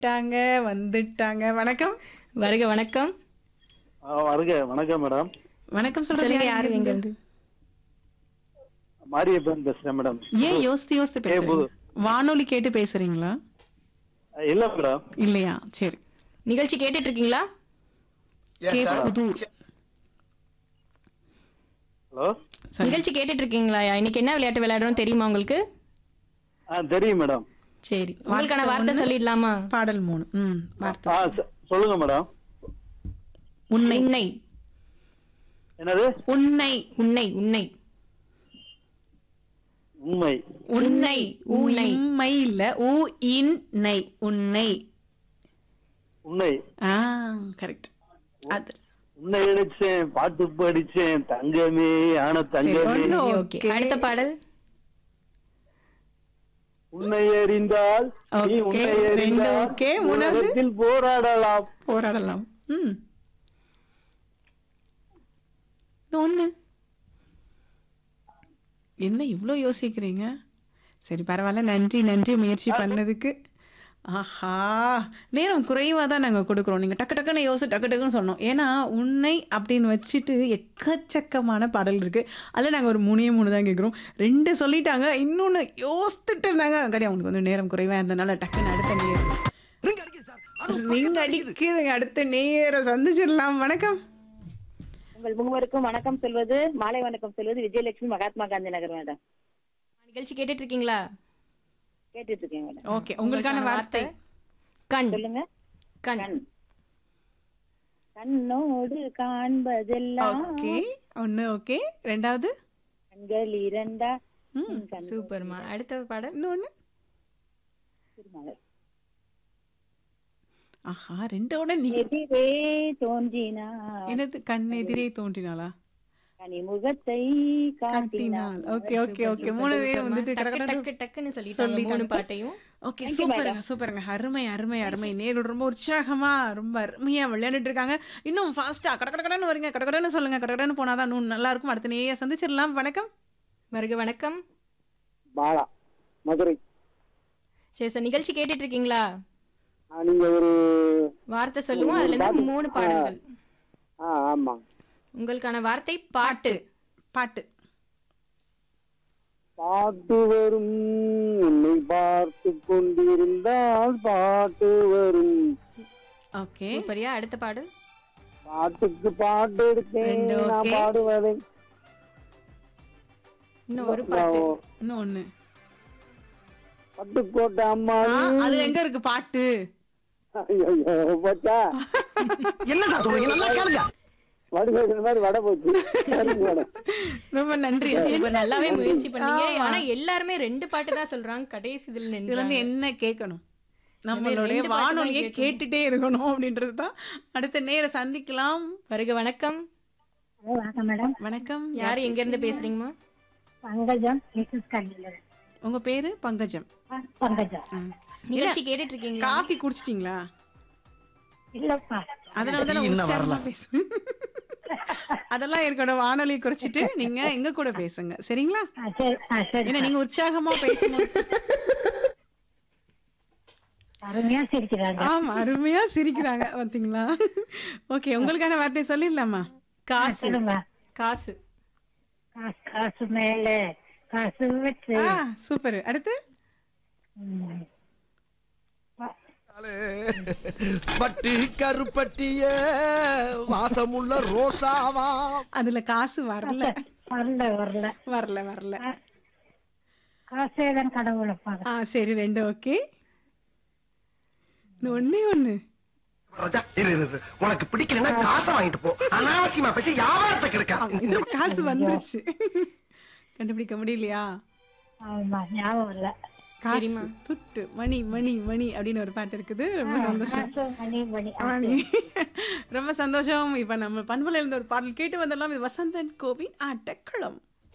வந்துட்டாங்க வந்துட்டாங்க வணக்கம் வருக வணக்கம் ஆ, வருக வணக்கம் மேடம் வணக்கம் சொல்றது சொல்லுங்க யாரு யாரு இங்க எங்க இருந்து? இருந்து மாரியப்பன் பேசுறேன் மேடம் ஏன் யோசித்து யோசித்து புது. பேசுறீங்க வானொலி கேட்டு பேசுறீங்களா இல்ல மேடம் இல்லையா சரி நிகழ்ச்சி கேட்டுட்டு இருக்கீங்களா கே புதூர் ஹலோ சரி நிகழ்ச்சி கேட்டுட்டு இருக்கீங்களா இன்னைக்கு என்ன விளையாட்டு விளையாடுறோம் தெரியுமா உங்களுக்கு ஆ தெரியும் மேடம் சரி உங்களுக்கான வார்த்தை வார்த்தை ஒண்ணு. சொல்லிடலாமா பாடல் மூணு ம் வார்த்தை ஆ சொ- சொல்லுங்க மேடம் உன்னை உன்னை என்னது உன்னை உன்னை உன்னை உண்மை உன்னை உன்னை உண்மை இல்ல ஊ இன் நை உன்னை உன்னை ஆ கரெக்ட் அது உன்னை அடிச்சேன் பாட்டு படிச்சேன் தங்கமே ஆன தங்கமே ஒண்ணு ஓகே Okay. அடுத்த பாடல் உன்னை அறிந்தால் நீ Okay, உன்னை ரெண்டு அறிந்தால் okay, மூணாவது? உலகத்தில் போராடலாம் போராடலாம் ம் இது ஒண்ணு என்ன இவ்வளோ யோசிக்கிறீங்க சரி பரவாயில்ல நன்றி நன்றி முயற்சி பண்ணதுக்கு ஆஹா நேரம் குறைவாக தான் நாங்கள் கொடுக்குறோம் நீங்கள் டக்கு டக்குன்னு யோசி டக்கு டக்குன்னு சொன்னோம் ஏன்னா உன்னை அப்படின்னு வச்சுட்டு எக்கச்சக்கமான பாடல் இருக்குது அதில் நாங்கள் ஒரு மூணே மூணு தான் கேட்குறோம் ரெண்டு சொல்லிட்டாங்க இன்னொன்று யோசித்துட்டு இருந்தாங்க கிடையாது அவங்களுக்கு வந்து நேரம் குறைவாக இருந்தனால டக்குன்னு அடுத்த நேரம் நீங்க அடிக்குதுங்க அடுத்த நேரம் சந்திச்சிடலாம் வணக்கம் உங்கள் மூவருக்கும் வணக்கம் சொல்வது மாலை வணக்கம் சொல்வது விஜயலட்சுமி மகாத்மா காந்தி நகர் மேடம் நிகழ்ச்சி கேட்டுட்டு இருக்கீங்களா கேட்டுட்டு இருக்கேன் மேடம் ஓகே உங்களுக்கான வார்த்தை கண் சொல்லுங்க கண் கண் கண்ணோடு காண்பதெல்லாம் ஓகே ஒன்று ஓகே ரெண்டாவது கண்கள் இரண்டா ம் கண் சூப்பர்மா அடுத்த பாடல் இன்னொன்று திருமலர். ஆஹா ரெண்டோட நீ எதிரே தோன்றினா என்னது கண் எதிரே தோன்றினாளா கனிமுகத்தை காட்டினாள் காட்டினாள் ஓகே ஓகே ஓகே மூணு பேர் வந்துட்டு டக்கு கடகடன்னு டக்கு டக்குன்னு சொல்லிட்டாங்க மூணு பாட்டையும் ஓகே சூப்பருங்க சூப்பருங்க அருமை அருமை அருமை நேரு ரொம்ப உற்சாகமா ரொம்ப அருமையா விளையாண்டுட்டு இருக்காங்க இன்னும் ஃபாஸ்டா கடகடன்னு வருங்க கடகடன்னு சொல்லுங்க கடகடன்னு போனாதான் இன்னும் நல்லா இருக்கும் அடுத்த நேய சந்திச்சிடலாம் வணக்கம் வருக வணக்கம் பாலா மதுரை சரி சார் நிகழ்ச்சி கேட்டுட்டு இருக்கீங்களா நீங்க ஒரு வார்த்தை சொல்லுவோம் அதுல இருந்து மூணு பாடல்கள் ஆ ஆமா உங்களுக்கான வார்த்தை பாட்டு பாட்டு பாட்டு வரும் உன்னை பார்த்து கொண்டிருந்தால் பாட்டு வரும் ஓகே சூப்பரியா அடுத்த பாடல் பாட்டுக்கு பாட்டு எடுத்தேன் ரெண்டு நான் okay. பாடுவதை இன்னும் ஒரு பாட்டு இன்னும் ஒண்ணு பட்டுக்கோட்டை அம்மா ஆ, அது எங்க இருக்கு பாட்டு ஐயோ போச்சா என்ன சொல்றீங்க நல்லா கேளுங்க வடிவேல் மாதிரி வடை போச்சு சரிங்க மேடம் ரொம்ப நன்றி சூப்பர் நல்லாவே முயற்சி பண்ணீங்க ஆனா எல்லாருமே ரெண்டு பாட்டு தான் சொல்றாங்க கடைசி இதுல இதுல நின்று வந்து என்ன கேட்கணும் நம்மளுடைய ரெண்டு பாட்டு தான் வானொலியை கேட்கணும். கேட்டுட்டே இருக்கணும் அப்படின்றது தான் அடுத்த நேர சந்திக்கலாம் வருக வணக்கம் ஹலோ வணக்கம் மேடம் வணக்கம் யாரு எங்க இருந்து பேசுறீங்கம்மா பங்கஜம் மிஸ்ஸஸ் கண்ணிலர் உங்க பேரு பங்கஜம் பங்கஜம் ஆ. நிகழ்ச்சி கேட்டுட்டு இருக்கீங்களா காஃபி குடிச்சிட்டீங்களா இல்லப்பா அதனால தான் நான் இன்னும் உற்சாகமா பேசுவேன் அதெல்லாம் இருக்கணும் வானொலி குறைச்சிட்டு நீங்க எங்க கூட பேசுங்க சரிங்களா சரி சரி ஏன்னா நீங்க உற்சாகமா பேசணும் அருமையா சிரிக்கிறாங்க ஆமா அருமையா சிரிக்கிறாங்க பாத்தீங்களா ஓகே உங்களுக்கான வார்த்தை சொல்லிடலாமா காசு சொல்லுங்க காசு காசு காசு மேல காசு வச்சு ஆ சூப்பர் அடுத்து ம். பட்டி கருப்பட்டிய வாசமுள்ள ரோசாவா அதுல காசு வரல வரல வரல வரல வரல காசே தான் கடவுளப்பா ஆ சரி ரெண்டு ஓகே ஒன்னே ஒண்ணு ராஜா, இரு, இரு, இரு. உனக்கு பிடிக்கலன்னா காசை வாங்கிட்டு போ அனாவசியமா பேசி வியாபாரத்தை கெடுக்க இதுல காசு வந்துருச்சு கண்டுபிடிக்க முடியலையா ஆமா ஞாபகம் இல்ல காசு துட்டு மணி மணி மணி அப்படின்னு ஒரு பாட்டு இருக்குது ரொம்ப சந்தோஷம் காசு மணி மணி மணி. ரொம்ப சந்தோஷம் இப்ப நம்ம பண்புல இருந்த ஒரு பாடல் கேட்டு வந்துடலாம் இது வசந்தன் கோவின் ஆட்டக்களம்